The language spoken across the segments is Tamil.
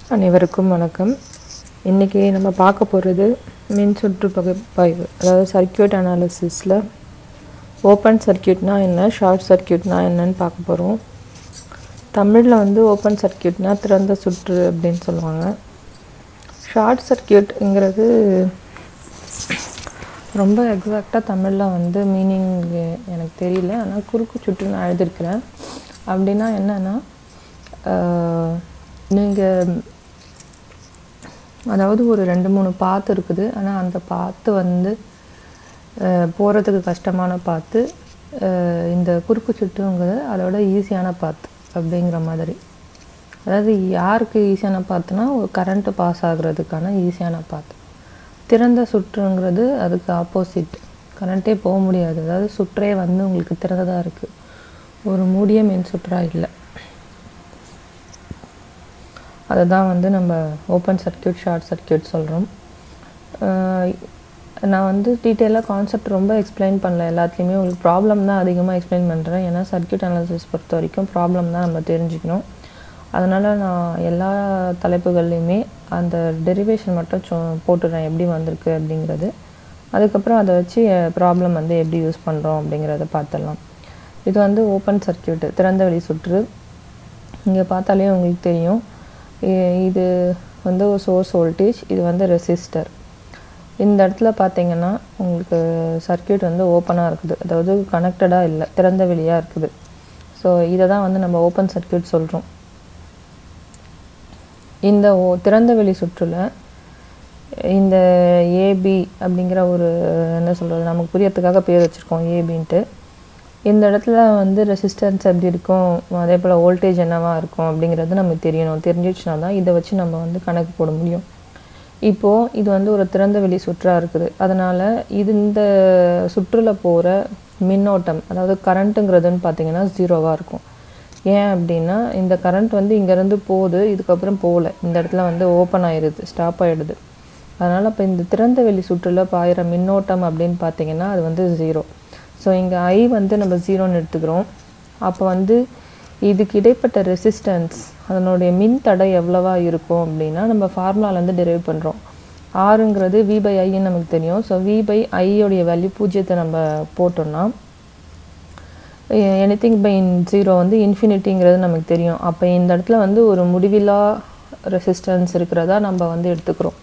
அனைவருக்கும் வணக்கம் இன்றைக்கி நம்ம பார்க்க போகிறது மின் சுற்று பகுப்பாய்வு அதாவது சர்க்கியூட் அனாலிசிஸில் ஓப்பன் சர்க்கியூட்னா என்ன ஷார்ட் சர்க்கியூட்னா என்னன்னு பார்க்க போகிறோம் தமிழில் வந்து ஓப்பன் சர்க்கியூட்னா திறந்த சுற்று அப்படின்னு சொல்லுவாங்க ஷார்ட் சர்க்கியூட்ங்கிறது ரொம்ப எக்ஸாக்டாக தமிழில் வந்து மீனிங் எனக்கு தெரியல ஆனால் குறுக்கு சுற்று நான் எழுதியிருக்கிறேன் அப்படின்னா என்னென்னா நீங்கள் அதாவது ஒரு ரெண்டு மூணு பாத்து இருக்குது ஆனால் அந்த பாத்து வந்து போகிறதுக்கு கஷ்டமான பாத்து அஹ் இந்த குறுக்கு சுற்றுங்கிறது அதோட ஈஸியான பாத்து அப்படிங்கிற மாதிரி அதாவது யாருக்கு ஈஸியான பாத்துனா ஒரு கரண்ட்டு பாஸ் ஆகுறதுக்கான ஈஸியான பாத்து திறந்த சுற்றுங்கிறது அதுக்கு ஆப்போசிட் கரண்ட்டே போக முடியாது அதாவது சுற்றே வந்து உங்களுக்கு திறந்ததாக இருக்குது ஒரு மூடிய மின் சுற்றா இல்லை அதை தான் வந்து நம்ம ஓப்பன் சர்க்கியூட் ஷார்ட் சர்க்கியூட் சொல்கிறோம் நான் வந்து டீட்டெயிலாக கான்செப்ட் ரொம்ப எக்ஸ்பிளைன் பண்ணல எல்லாத்துலேயுமே உங்களுக்கு ப்ராப்ளம் தான் அதிகமாக எக்ஸ்பிளைன் பண்ணுறேன் ஏன்னா சர்க்கியூட் அனாலிசிஸ் பொறுத்த வரைக்கும் ப்ராப்ளம் தான் நம்ம தெரிஞ்சுக்கணும் அதனால் நான் எல்லா தலைப்புகள்லையுமே அந்த டெரிவேஷன் மட்டும் சொ போட்டுடுறேன் எப்படி வந்திருக்கு அப்படிங்கிறது அதுக்கப்புறம் அதை வச்சு ப்ராப்ளம் வந்து எப்படி யூஸ் பண்ணுறோம் அப்படிங்கிறத பார்த்துடலாம் இது வந்து ஓப்பன் சர்க்கியூட்டு திறந்த வெளி சுற்று இங்கே பார்த்தாலே உங்களுக்கு தெரியும் இ- இது வந்து ஒரு சோர்ஸ் வோல்டேஜ் இது வந்து ரெசிஸ்டர் இந்த இடத்துல பார்த்தீங்கன்னா உங்களுக்கு சர்க்கியூட் வந்து ஓப்பனாக இருக்குது அதாவது கனெக்டடாக இல்லை திறந்த வெளியாக இருக்குது ஸோ இதை தான் வந்து நம்ம ஓப்பன் சர்க்கியூட் சொல்கிறோம் இந்த ஓ திறந்த வெளி சுற்றுல இந்த ஏபி அப்படிங்கிற ஒரு என்ன சொல்கிறது நமக்கு புரியறதுக்காக பேர் வச்சுருக்கோம் ஏபின்ட்டு இந்த இடத்துல வந்து ரெசிஸ்டன்ஸ் எப்படி இருக்கும் அதே போல் வோல்டேஜ் என்னவா இருக்கும் அப்படிங்கிறது நமக்கு தெரியணும் தெரிஞ்சிச்சுனா தான் இதை வச்சு நம்ம வந்து கணக்கு போட முடியும் இப்போது இது வந்து ஒரு திறந்த வெளி சுற்றாக இருக்குது அதனால் இது இந்த சுற்றுல போகிற மின்னோட்டம் அதாவது கரண்ட்டுங்கிறதுன்னு பார்த்தீங்கன்னா ஜீரோவாக இருக்கும் ஏன் அப்படின்னா இந்த கரண்ட் வந்து இங்கேருந்து போகுது இதுக்கப்புறம் போகல இந்த இடத்துல வந்து ஓப்பன் ஆயிடுது ஸ்டாப் ஆயிடுது அதனால் இப்போ இந்த திறந்த வெளி சுற்றுல பாயிற மின்னோட்டம் அப்படின்னு பார்த்தீங்கன்னா அது வந்து ஜீரோ ஸோ இங்கே ஐ வந்து நம்ம ஜீரோன்னு எடுத்துக்கிறோம் அப்போ வந்து இதுக்கு இடைப்பட்ட ரெசிஸ்டன்ஸ் அதனுடைய மின் தடை எவ்வளவா இருக்கும் அப்படின்னா நம்ம ஃபார்முலாலேருந்து டெரைவ் பண்ணுறோம் ஆறுங்கிறது வி பை ஐன்னு நமக்கு தெரியும் ஸோ வி பை ஐயோடைய வேல்யூ பூஜ்ஜியத்தை நம்ம போட்டோம்னா எனிதிங் பை ஜீரோ வந்து இன்ஃபினிட்டிங்கிறது நமக்கு தெரியும் அப்போ இந்த இடத்துல வந்து ஒரு முடிவில்லா ரெசிஸ்டன்ஸ் இருக்கிறதா நம்ம வந்து எடுத்துக்கிறோம்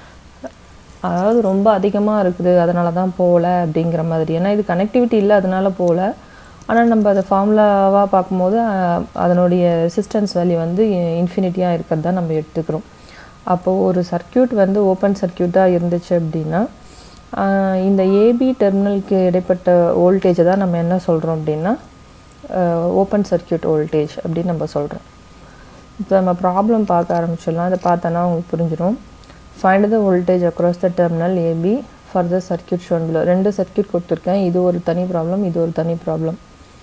அதாவது ரொம்ப அதிகமாக இருக்குது அதனால தான் போகல அப்படிங்கிற மாதிரி ஏன்னா இது கனெக்டிவிட்டி இல்லை அதனால போகல ஆனால் நம்ம அதை ஃபார்முலாவாக பார்க்கும்போது அஹ், அதனுடைய ரெசிஸ்டன்ஸ் வேல்யூ வந்து இன்ஃபினிட்டியாக இருக்கிறதா நம்ம எடுத்துக்கிறோம் அப்போது ஒரு சர்க்கியூட் வந்து ஓப்பன் சர்க்கியூட்டாக இருந்துச்சு அப்படின்னா ஆஹ், இந்த ஏபி டெர்மினலுக்கு இடைப்பட்ட வோல்டேஜை தான் நம்ம என்ன சொல்கிறோம் அப்படின்னா ஓப்பன் சர்க்கியூட் வோல்டேஜ் அப்படின்னு நம்ம சொல்கிறோம் இப்போ நம்ம ப்ராப்ளம் பார்க்க ஆரம்பிச்சிடலாம் அதை பார்த்தோன்னா உங்களுக்கு புரிஞ்சிடும் find the voltage across the terminal AB for the circuit shown below ரெண்டு சர்க்கியூட் கொடுத்துருக்கேன் இது ஒரு தனி ப்ராப்ளம் இது ஒரு தனி ப்ராப்ளம்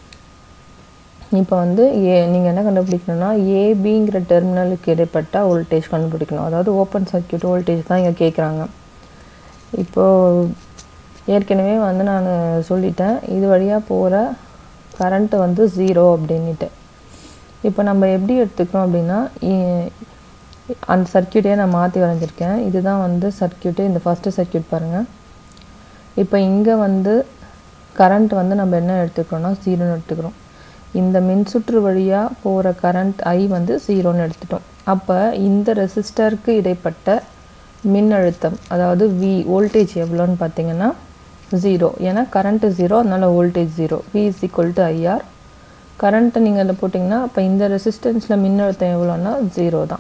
இப்போ வந்து ஏ நீங்கள் என்ன கண்டுபிடிக்கணும்னா ஏபிங்கிற டெர்மினலுக்கு இடைப்பட்ட வோல்டேஜ் கண்டுபிடிக்கணும் அதாவது ஓப்பன் சர்க்கியூட் வோல்டேஜ் தான் இங்கே கேட்குறாங்க இப்போது ஏற்கனவே வந்து நான் சொல்லிட்டேன் இது வழியாக போகிற கரண்ட்டு வந்து ஜீரோ அப்படின்னுட்டு இப்போ நம்ம எப்படி எடுத்துக்கிறோம் அப்படின்னா இ- அந்த சர்க்கியூட்டே நான் மாற்றி வரைஞ்சிருக்கேன் இதுதான் வந்து சர்க்கியூட்டு இந்த ஃபஸ்ட்டு சர்க்கியூட் பாருங்கள் இப்போ இங்கே வந்து கரண்ட் வந்து நம்ம என்ன எடுத்துக்கிறோம்னா ஜீரோன்னு எடுத்துக்கிறோம் இந்த மின்சுற்று வழியாக போகிற கரண்ட் ஐ வந்து ஜீரோன்னு எடுத்துட்டோம் அப்போ இந்த ரெசிஸ்டருக்கு இடைப்பட்ட மின்னழுத்தம் அதாவது வி வோல்டேஜ் எவ்வளோன்னு பார்த்தீங்கன்னா ஜீரோ ஏன்னா கரண்ட்டு ஜீரோ அதனால voltage zero V is equal to IR கரண்ட்டை நீங்கள் அதில் போட்டிங்கன்னா அப்போ இந்த ரெசிஸ்டன்ஸில் மின்னழுத்தம் எவ்வளோன்னா ஜீரோ தான்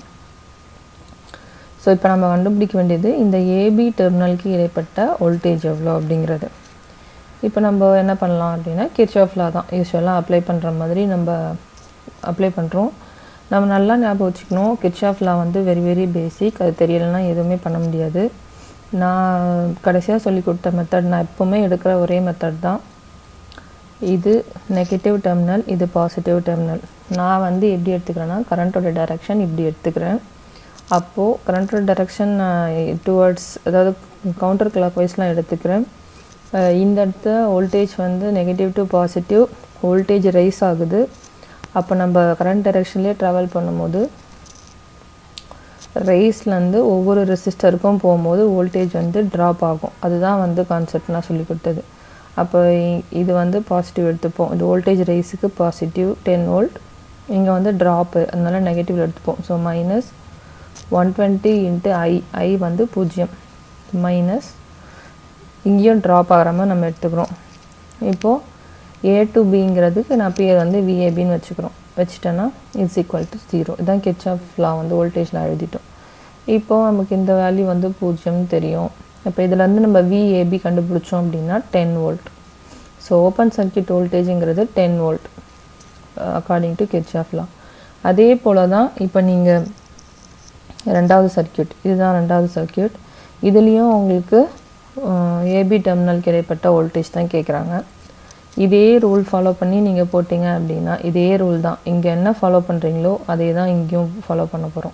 ஸோ இப்போ நம்ம கண்டுபிடிக்க வேண்டியது இந்த ஏபி டெர்மினலுக்கு இடைப்பட்ட வோல்டேஜ் எவ்வளோ அப்படிங்கிறது இப்போ நம்ம என்ன பண்ணலாம் அப்படின்னா கிர்ச்சாஃப்லா தான் யூஸ்வலாக அப்ளை பண்ணுற மாதிரி நம்ம அப்ளை பண்ணுறோம் நம்ம நல்லா ஞாபகம் வச்சுக்கணும் கிர்ச்சாஃப்லா வந்து வெரி வெரி பேசிக் அது தெரியலைன்னா எதுவுமே பண்ண முடியாது நான் கடைசியாக சொல்லி கொடுத்த மெத்தட் நான் எப்போவுமே எடுக்கிற ஒரே மெத்தட் தான் இது நெகட்டிவ் டெர்மினல் இது பாசிட்டிவ் டெர்மினல் நான் வந்து எப்படி எடுத்துக்கிறேன்னா கரண்ட்டோட டைரக்ஷன் இப்படி எடுத்துக்கிறேன் அப்போது கரண்ட்டோட டைரக்ஷன் டுவர்ட்ஸ் அதாவது கவுண்டர் கிளாக் வைஸ்லாம் எடுத்துக்கிறேன் அஹ் இந்த இடத்துல வோல்டேஜ் வந்து negative to positive voltage rise ஆகுது அப்போ நம்ம கரண்ட் டைரெக்ஷன்லேயே ட்ராவல் பண்ணும்போது ரேஸ்லேருந்து ஒவ்வொரு ரெசிஸ்டருக்கும் போகும்போது வோல்டேஜ் வந்து ட்ராப் ஆகும் அதுதான் வந்து கான்செப்ட் நான் சொல்லி கொடுத்தது அப்போ இ- இது வந்து பாசிட்டிவ் எடுத்துப்போம் இந்த வோல்டேஜ் ரேஸுக்கு பாசிட்டிவ் டென் வோல்ட் இங்கே வந்து ட்ராப்பு அதனால நெகட்டிவ் எடுத்துப்போம் so minus one twenty into I I வந்து பூஜ்ஜியம் மைனஸ் இங்கேயும் ட்ராப் ஆகிற மாதிரி நம்ம எடுத்துக்கிறோம் இப்போது ஏ டு பிங்கிறதுக்கு நான் பேர் வந்து விஏபின்னு வச்சுக்கிறோம் வச்சுட்டேன்னா இட்ஸ் ஈக்குவல் டு ஜீரோ இதான் கெச்சாஃப் லா வந்து வோல்டேஜில் எழுதிட்டோம் இப்போது நமக்கு இந்த வேல்யூ வந்து பூஜ்ஜியம்னு தெரியும் இப்போ இதுலேருந்து நம்ம விஏபி கண்டுபிடிச்சோம் அப்படின்னா ten volt so open circuit வோல்டேஜுங்கிறது ten volt according to Kirchhoff law அதே போல் தான் இப்போ நீங்கள் ரெண்டாவது சர்க்யூட் இதுதான் ரெண்டாவது சர்க்யூட் இதுலேயும் உங்களுக்கு ஏபி டெர்மினலுக்கு இடைப்பட்ட வோல்டேஜ் தான் கேட்குறாங்க இதே ரூல் ஃபாலோ பண்ணி நீங்கள் போட்டிங்க அப்படின்னா இதே ரூல் தான் இங்கே என்ன ஃபாலோ பண்ணுறீங்களோ அதே தான் இங்கேயும் ஃபாலோ பண்ண போகிறோம்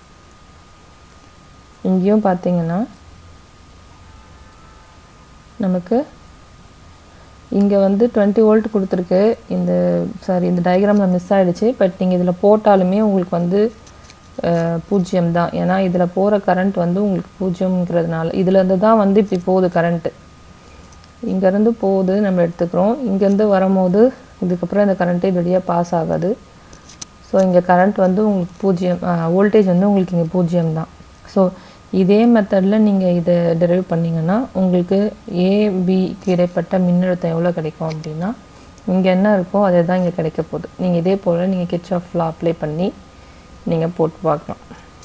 இங்கேயும் பார்த்தீங்கன்னா நமக்கு இங்கே வந்து டுவெண்ட்டி வோல்ட் கொடுத்துருக்கு இந்த சாரி இந்த டயக்ராமில் மிஸ் ஆகிடுச்சு பட் நீங்கள் இதில் போட்டாலுமே உங்களுக்கு வந்து அஹ், பூஜ்ஜியம் தான் ஏன்னா இதில் போகிற கரண்ட் வந்து உங்களுக்கு பூஜ்ஜியம்ங்கிறதுனால இதுலேருந்து தான் வந்து இப்படி போகுது கரண்ட்டு இங்கேருந்து போகுது நம்ம எடுத்துக்கிறோம் இங்கேருந்து வரும்போது இதுக்கப்புறம் இந்த கரண்ட்டே வெளியே பாஸ் ஆகாது ஸோ இங்கே கரண்ட் வந்து உங்களுக்கு பூஜ்ஜியம் வோல்டேஜ் வந்து உங்களுக்கு இங்கே பூஜ்ஜியம் தான் ஸோ இதே மெத்தடில் நீங்கள் இதை டெரைவ் பண்ணிங்கன்னா உங்களுக்கு ஏபிக்கு இடைப்பட்ட மின்னழுத்தம் எவ்வளோ கிடைக்கும் அப்படின்னா இங்கே என்ன இருக்கோ அதே தான் இங்கே கிடைக்க போகுது நீங்கள் இதே போல் நீங்கள் கிச் ஆஃப் லா அப்ளை பண்ணி நீங்கள் போட்டு பார்க்கலாம்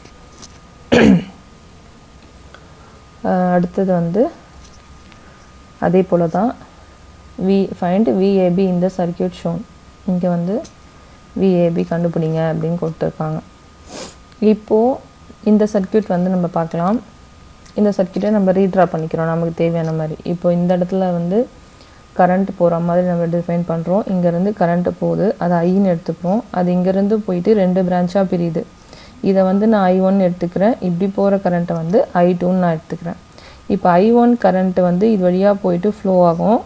அஹ் அடுத்தது வந்து அதே போல் தான் வி ஃபைண்ட் விஏபி இந்த சர்க்யூட் ஷோன் இங்கே வந்து விஏபி கண்டுபிடிங்க அப்படின்னு கொடுத்துருக்காங்க இப்போது இந்த சர்க்யூட் வந்து நம்ம பார்க்கலாம் இந்த சர்க்யூட்டை நம்ம ரீட்ரா பண்ணிக்கிறோம் நமக்கு தேவையான மாதிரி இப்போ இந்த இடத்துல வந்து கரண்ட் போகிற மாதிரி நம்ம டிஃபைன் பண்ணுறோம் இங்கேருந்து கரண்ட்டு போகுது அது ஐன்னு எடுத்துக்கிறோம் அது இங்கேருந்து போயிட்டு ரெண்டு பிரான்ச்சாக பிரியுது இதை வந்து நான் ஐ ஒன் எடுத்துக்கிறேன் இப்படி போகிற கரண்ட்டை வந்து ஐ டூன்னு நான் எடுத்துக்கிறேன் இப்போ ஐ ஒன் கரண்ட்டு வந்து இது வழியாக போயிட்டு ஃப்ளோ ஆகும்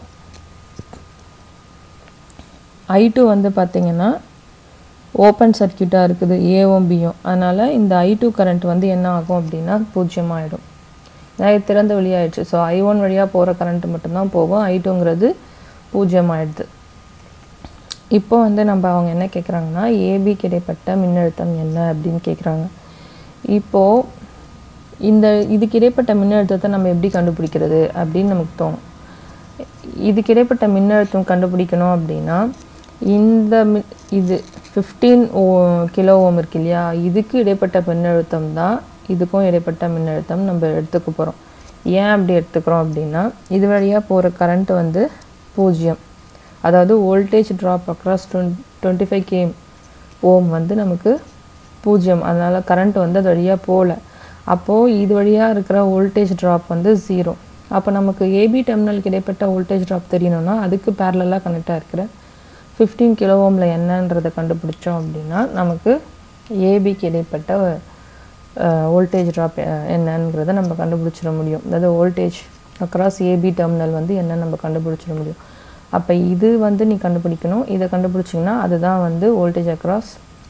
ஐ டூ வந்து பார்த்திங்கன்னா ஓப்பன் சர்க்யூட்டாக இருக்குது ஏவும் பியும் அதனால் இந்த ஐ டூ கரண்ட் வந்து என்ன ஆகும் அப்படின்னா பூஜ்ஜியம் ஆகிடும் ஏன்னா திறந்த வழியாயிடுச்சு ஸோ ஐ ஒன் வழியாக போகிற கரண்ட் மட்டும்தான் போகும் ஐ டூங்கிறது பூஜ்ஜியம் ஆயிடுது இப்போ வந்து நம்ம அவங்க என்ன கேட்குறாங்கன்னா ஏபிக்கு இடைப்பட்ட மின்னழுத்தம் என்ன அப்படின்னு கேட்குறாங்க இப்போது இந்த இதுக்கு இடைப்பட்ட மின்னழுத்தத்தை நம்ம எப்படி கண்டுபிடிக்கிறது அப்படின்னு நமக்கு தோணும் இதுக்கு இடைப்பட்ட மின்னழுத்தம் கண்டுபிடிக்கணும் அப்படின்னா இந்த மி- இது ஃபிஃப்டீன் ஓ கிலோ ஓம் இருக்கு இல்லையா இதுக்கு இடைப்பட்ட மின்னழுத்தம் தான் இதுக்கும் இடைப்பட்ட மின்னழுத்தம் நம்ம எடுத்துக்க போகிறோம் ஏன் அப்படி எடுத்துக்கிறோம் அப்படின்னா இது வழியாக போகிற கரண்ட் வந்து பூஜ்ஜியம் அதாவது வோல்டேஜ் ட்ராப் அக்ராஸ் டுவென் டுவெண்ட்டி ஃபைவ் கேம் ஓம் வந்து நமக்கு பூஜ்ஜியம் அதனால் கரண்ட் வந்து அது வழியாக போகல அப்போது இது வழியாக இருக்கிற வோல்டேஜ் ட்ராப் வந்து ஜீரோ அப்போ நமக்கு ஏபி டெர்மினலுக்கு இடைப்பட்ட வோல்டேஜ் ட்ராப் தெரியணும்னா அதுக்கு பேரலாக கனெக்டாக இருக்கிற ஃபிஃப்டீன் கிலோ ஓமில் என்னன்றதை கண்டுபிடிச்சோம் அப்படின்னா நமக்கு ஏபிக்கு இடைப்பட்ட வோல்டேஜ் ட்ராப் என்னங்கிறத நம்ம கண்டுபிடிச்சிட முடியும் அதாவது வோல்டேஜ் அக்ராஸ் ஏபி டெர்மினல் வந்து என்ன நம்ம கண்டுபிடிச்சிட முடியும் அப்போ இது வந்து நீ கண்டுபிடிக்கணும் இதை கண்டுபிடிச்சிங்கன்னா அதுதான் வந்து வோல்டேஜ் அக்ராஸ்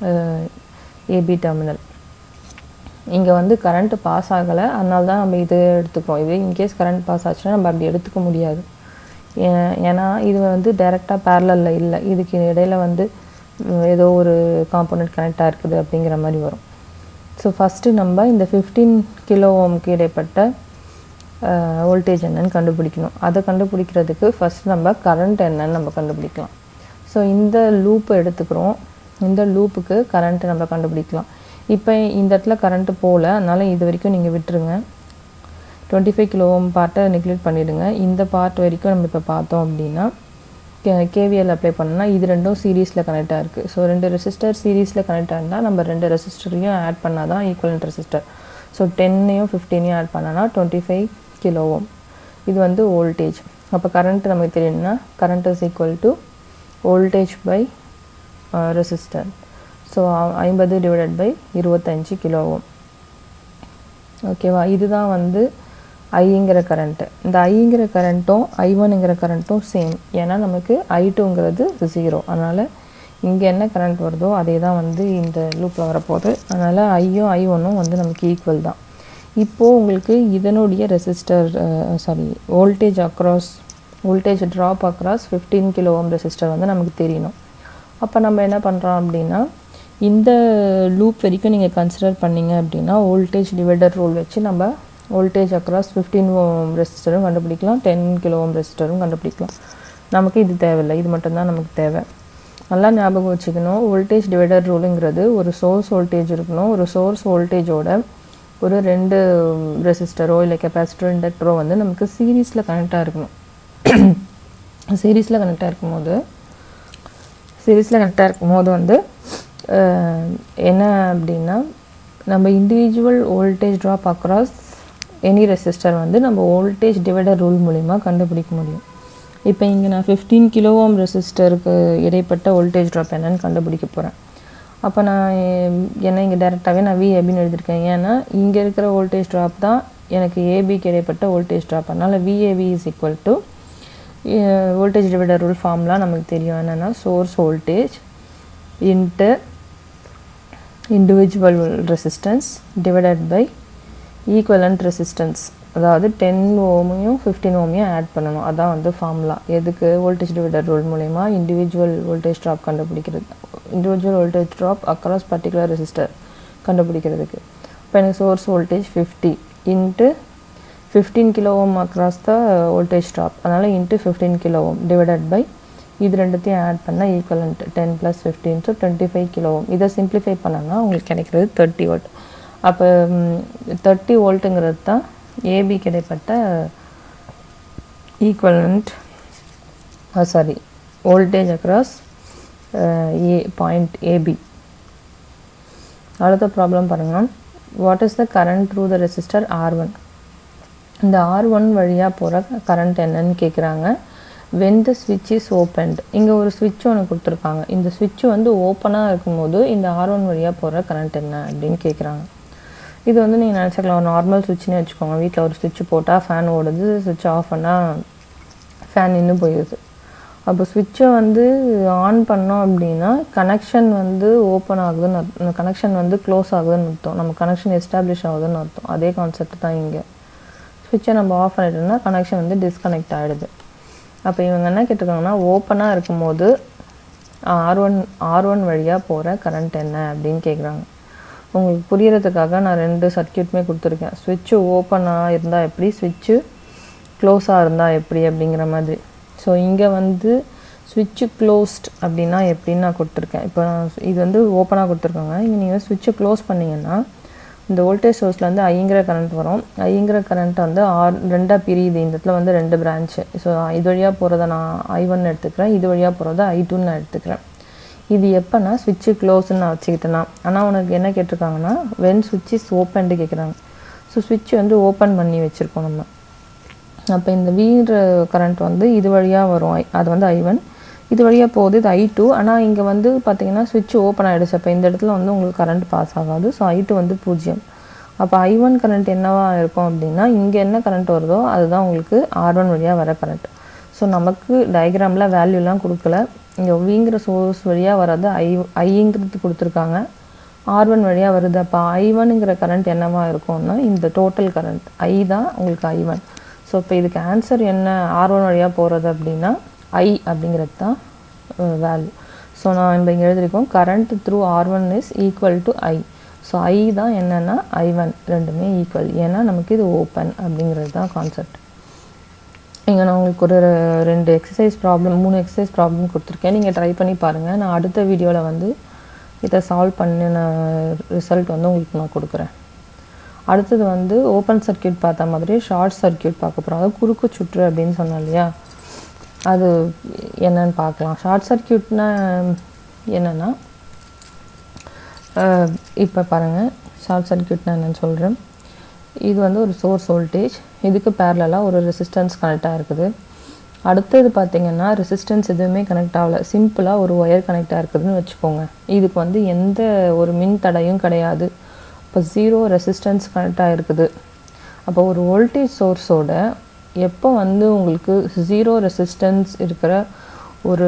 ஏபி டெர்மினல் இங்கே வந்து கரண்ட் பாஸ் ஆகலை அதனால தான் நம்ம இது எடுத்துக்கிறோம் இதே இன்கேஸ் கரண்ட் பாஸ் ஆச்சுன்னா நம்ம அப்படி எடுத்துக்க முடியாது ஏ- ஏன்னா இது வந்து டைரெக்டாக பேரலில் இல்லை இதுக்கு இடையில வந்து ம், ஏதோ ஒரு காம்போனன்ட் கனெக்டாக இருக்குது அப்படிங்கிற மாதிரி வரும் ஸோ ஃபஸ்ட்டு நம்ம இந்த ஃபிஃப்டீன் கிலோ ஓம்க்கு இடைப்பட்ட வோல்டேஜ் என்னன்னு கண்டுபிடிக்கணும் அதை கண்டுபிடிக்கிறதுக்கு ஃபஸ்ட் நம்ம கரண்ட் என்னன்னு நம்ம கண்டுபிடிக்கலாம் ஸோ இந்த லூப்பை எடுத்துக்கிறோம் இந்த லூப்புக்கு கரண்ட்டு நம்ம கண்டுபிடிக்கலாம் இப்போ இந்த இடத்துல கரண்ட்டு போகல அதனால் இது வரைக்கும் நீங்கள் விட்டுருங்க டுவெண்ட்டி ஃபைவ் கிலோ ஓம் பார்ட்டை நெக்லெக்ட் பண்ணிவிடுங்க இந்த பார்ட் வரைக்கும் நம்ம இப்போ பார்த்தோம் அப்படின்னா கேவிஎல் அப்ளை பண்ணோம்னா இது ரெண்டும் சீரீஸில் கனெக்டாக இருக்குது ஸோ ரெண்டு ரெசிஸ்டர் சீரீஸில் கனெக்ட் இருந்தால் நம்ம ரெண்டு ரெசிஸ்டரையும் ஆட் பண்ணால் தான் ஈக்குவலன்ட் ரெசிஸ்டர் ஸோ டென்னையும் ஃபிஃப்டீனையும் ஆட் பண்ணனா டுவெண்ட்டி ஃபைவ் கிலோ ஓம் இது வந்து வோல்டேஜ் அப்போ கரண்ட் நமக்கு தெரியணும்னா current is equal to voltage by resistor so ஐம்பது டிவைடட் பை இருபத்தஞ்சி கிலோ ஓம் ஓகேவா இதுதான் வந்து ஐங்கிற கரண்ட்டு இந்த ஐங்கிற கரண்ட்டும் ஐ ஒன்னுங்கிற கரண்ட்டும் சேம் ஏன்னா நமக்கு ஐ டூங்கிறது ஜீரோ அதனால் இங்கே என்ன கரண்ட் வருதோ அதே தான் வந்து இந்த லூப்பில் வரப்போகுது அதனால் ஐயும் ஐ ஒன்றும் வந்து நமக்கு ஈக்குவல் தான் இப்போது உங்களுக்கு இதனுடைய resistor sorry voltage across voltage drop across fifteen kilo ohm resistor வந்து நமக்கு தெரியணும் அப்போ நம்ம என்ன பண்ணுறோம் அப்படின்னா இந்த லூப் வரைக்கும் நீங்கள் கன்சிடர் பண்ணீங்க அப்படின்னா வோல்டேஜ் டிவைடர் ரூல் வச்சு நம்ம வோல்டேஜ் அக்ராஸ் ஃபிஃப்டீன் ஓம் ரெசிஸ்டரும் கண்டுபிடிக்கலாம் டென் கிலோ ஓம் ரெசிஸ்டரும் கண்டுபிடிக்கலாம் நமக்கு இது தேவையில்லை இது மட்டும்தான் நமக்கு தேவை நல்லா ஞாபகம் வச்சுக்கணும் வோல்டேஜ் டிவைடர் ரூலுங்கிறது ஒரு சோர்ஸ் வோல்டேஜ் இருக்கணும் ஒரு சோர்ஸ் வோல்டேஜோட ஒரு ரெண்டு ரெசிஸ்டரோ இல்லை கெப்பாசிட்டரோ இண்டக்டரோ வந்து நமக்கு சீரீஸில் கனெக்டாக இருக்கணும் சீரீஸில் கனெக்டாக இருக்கும்போது சீரீஸில் கனெக்டாக இருக்கும்போது வந்து அஹ், என்ன அப்படின்னா நம்ம individual voltage drop across any resistor வந்து நம்ம வோல்டேஜ் டிவைடர் ரூல் மூலிமா கண்டுபிடிக்க முடியும் இப்போ இங்கே நான் ஃபிஃப்டீன் கிலோ ஓம் ரெசிஸ்டருக்கு இடைப்பட்ட வோல்டேஜ் ட்ராப் என்னன்னு கண்டுபிடிக்க போகிறேன் அப்போ நான் எ- என்ன இங்கே டேரெக்டாகவே நான் வி ஏபின்னு எழுதியிருக்கேன் ஏன்னா இங்கே இருக்கிற வோல்டேஜ் ட்ராப் தான் எனக்கு ஏபிக்கு இடைப்பட்ட வோல்டேஜ் ட்ராப் அதனால் VAB is equal to voltage divider rule ஃபார்ம்லாம் நமக்கு தெரியும் என்னென்னா source voltage into individual resistance divided by equivalent resistance அதாவது டென் ஓமையும் ஃபிஃப்டீன் ஓமையும் ஆட் பண்ணணும் அதான் வந்து ஃபார்முலா எதுக்கு வோல்டேஜ் டிவைடர் ரூல் மூலயமா இண்டிவிஜுவல் வோல்டேஜ் ட்ராப் கண்டுபிடிக்கிறது individual voltage drop across particular resistor கண்டுபிடிக்கிறதுக்கு இப்போ எனக்கு source voltage fifty into fifteen kilo ohm across the voltage drop அதனால் into fifteen kilo Om divided by இது ரெண்டுத்தையும் ஆட் பண்ணால் equivalent ten plus fifteen so twenty five kilo ohm இதை சிம்பிளிஃபை பண்ணோன்னா உங்களுக்கு கிடைக்கிறது தேர்ட்டி வோல்ட் அப்போ தேர்ட்டி வோல்ட்டுங்கிறது தான் ஏபி கிடைப்பட்ட equivalent sorry voltage across A point AB அடுத்த ப்ராப்ளம் பாருங்கள் what is the current through the resistor R one இந்த ஆர் ஒன் வழியாக போகிற கரண்ட் என்னன்னு கேட்குறாங்க வென் த ஸ்விட்ச் இஸ் ஓப்பன்ட் இங்கே ஒரு ஸ்விட்ச் ஒன்று கொடுத்துருக்காங்க இந்த ஸ்விட்ச் வந்து ஓப்பனாக இருக்கும்போது இந்த ஆர் ஒன் வழியாக போகிற கரண்ட் என்ன அப்படின்னு கேட்குறாங்க இது வந்து நீங்கள் நினச்சிக்கலாம் ஒரு நார்மல் சுவிட்ச்னே வச்சுக்கோங்க வீட்டில் ஒரு சுவிட்ச் போட்டால் ஃபேன் ஓடுது சுவிட்ச் ஆஃப் பண்ணால் ஃபேன் நின்று போயிடுது அப்போ சுவிட்சை வந்து ஆன் பண்ணோம் அப்படின்னா கனெக்ஷன் வந்து ஓப்பன் ஆகுதுன்னு அர்த்தம் கனெக்ஷன் வந்து க்ளோஸ் ஆகுதுன்னு அர்த்தம் நம்ம கனெக்ஷன் எஸ்டாப்ளிஷ் ஆகுதுன்னு அர்த்தம் அதே கான்செப்ட் தான் இங்கே சுவிட்சை நம்ம ஆஃப் பண்ணிட்டோம்னா கனெக்ஷன் வந்து டிஸ்கனெக்ட் ஆகிடுது அப்போ இவங்க என்ன கேட்டிருக்காங்கன்னா ஓப்பனாக இருக்கும்போது ஆர் ஒன் ஆர் ஒன் வழியாக போகிற கரண்ட் என்ன அப்படின்னு கேட்குறாங்க உங்களுக்கு புரியறதுக்காக நான் ரெண்டு சர்க்கியூட்டுமே கொடுத்துருக்கேன் சுவிட்சு ஓப்பனாக இருந்தால் எப்படி சுவிட்சு க்ளோஸாக இருந்தால் எப்படி அப்படிங்கிற மாதிரி ஸோ இங்கே வந்து சுவிட்சு க்ளோஸ்ட் அப்படின்னா எப்படின்னு நான் கொடுத்துருக்கேன் இப்போ நான் இது வந்து ஓப்பனாக கொடுத்துருக்காங்க இங்கே நீங்கள் சுவிட்சை க்ளோஸ் பண்ணிங்கன்னா இந்த வோல்டேஜ் சோர்ஸ்லேருந்து ஐங்கிற கரண்ட் வரும் ஐங்கிற கரண்ட் வந்து ஆர் ரெண்டாக பிரியுது இந்த இடத்துல வந்து ரெண்டு பிரான்ச்சு ஸோ இது வழியாக போகிறத நான் ஐ ஒன் எடுத்துக்கிறேன் இது வழியாக போகிறத ஐ டூன்னு நான் எடுத்துக்கிறேன் இது எப்போனா சுவிட்சு க்ளோஸ்ன்னு நான் வச்சுக்கிட்டேன்னா ஆனால் உனக்கு என்ன கேட்டிருக்காங்கன்னா வென் சுவிட்ச் இஸ் ஓப்பன்ட்டு கேட்குறாங்க ஸோ சுவிட்ச் வந்து ஓப்பன் பண்ணி வச்சுருக்கோம் நம்ம அப்போ இந்த வீர கரண்ட் வந்து இது வழியாக வரும் I- அது வந்து ஐ ஒன் இது வழியாக போகுது இது ஐ டூ ஆனால் இங்கே வந்து பார்த்தீங்கன்னா சுவிட்ச் ஓப்பன் ஆகிடுச்சு அப்போ இந்த இடத்துல வந்து உங்களுக்கு கரண்ட் பாஸ் ஆகாது ஸோ ஐ டூ வந்து பூஜ்ஜியம் அப்போ ஐ ஒன் கரண்ட் என்னவா இருக்கும் அப்படின்னா இங்கே என்ன கரண்ட் வருதோ அதுதான் உங்களுக்கு ஆர் ஒன் வழியாக வர கரண்ட் ஸோ நமக்கு டயக்ராமில் வேல்யூலாம் கொடுக்கல இங்கே வீங்கிற சோர்ஸ் வழியாக வர்றது ஐ ஐங்கிறது கொடுத்துருக்காங்க ஆர் ஒன் வழியாக வருது அப்போ ஐ ஒன்னுங்கிற கரண்ட் என்னவா இருக்கும்னா இந்த டோட்டல் கரண்ட் ஐ தான் உங்களுக்கு ஐ ஒன் ஸோ இப்போ இதுக்கு ஆன்சர் என்ன ஆர் ஒன் வழியாக போகிறது அப்படின்னா ஐ அப்படிங்கிறது தான் வேல்யூ ஸோ நான் இப்போ இங்கே எழுதியிருக்கோம் current through R one is equal to I so I தான் என்னென்னா ஐ ஒன் ரெண்டுமே ஈக்குவல் ஏன்னா நமக்கு இது ஓப்பன் அப்படிங்கிறது தான் கான்செப்ட் இங்கே நான் உங்களுக்கு ஒரு ரெண்டு எக்ஸசைஸ் ப்ராப்ளம் மூணு எக்ஸசைஸ் ப்ராப்ளம் கொடுத்துருக்கேன் நீங்கள் ட்ரை பண்ணி பாருங்கள் நான் அடுத்த வீடியோவில் வந்து இதை சால்வ் பண்ணின ரிசல்ட் வந்து உங்களுக்கு நான் கொடுக்குறேன் அடுத்தது வந்து ஓப்பன் சர்க்யூட் பார்த்த மாதிரி ஷார்ட் சர்க்யூட் பார்க்க போகிறோம் அதாவது குறுக்கு சுற்று அப்படின்னு சொன்னேன் இல்லையா அது என்னன்னு பார்க்கலாம் ஷார்ட் சர்க்யூட்னா என்னென்னா இப்போ பாருங்கள் ஷார்ட் சர்க்யூட்னா என்னன்னு சொல்கிறேன் இது வந்து ஒரு சோர்ஸ் வோல்டேஜ் இதுக்கு பேரலாக ஒரு ரெசிஸ்டன்ஸ் கனெக்ட் ஆகிருக்குது அடுத்தது பார்த்தீங்கன்னா ரெசிஸ்டன்ஸ் எதுவுமே கனெக்ட் ஆகல சிம்பிளாக ஒரு ஒயர் கனெக்ட் ஆகிருக்குதுன்னு வச்சுக்கோங்க இதுக்கு வந்து எந்த ஒரு மின் தடையும் கிடையாது இப்போ ஜீரோ ரெசிஸ்டன்ஸ் கனெக்ட் ஆகிருக்குது அப்போ ஒரு வோல்டேஜ் சோர்ஸோட எப்போ வந்து உங்களுக்கு ஜீரோ ரெசிஸ்டன்ஸ் இருக்கிற ஒரு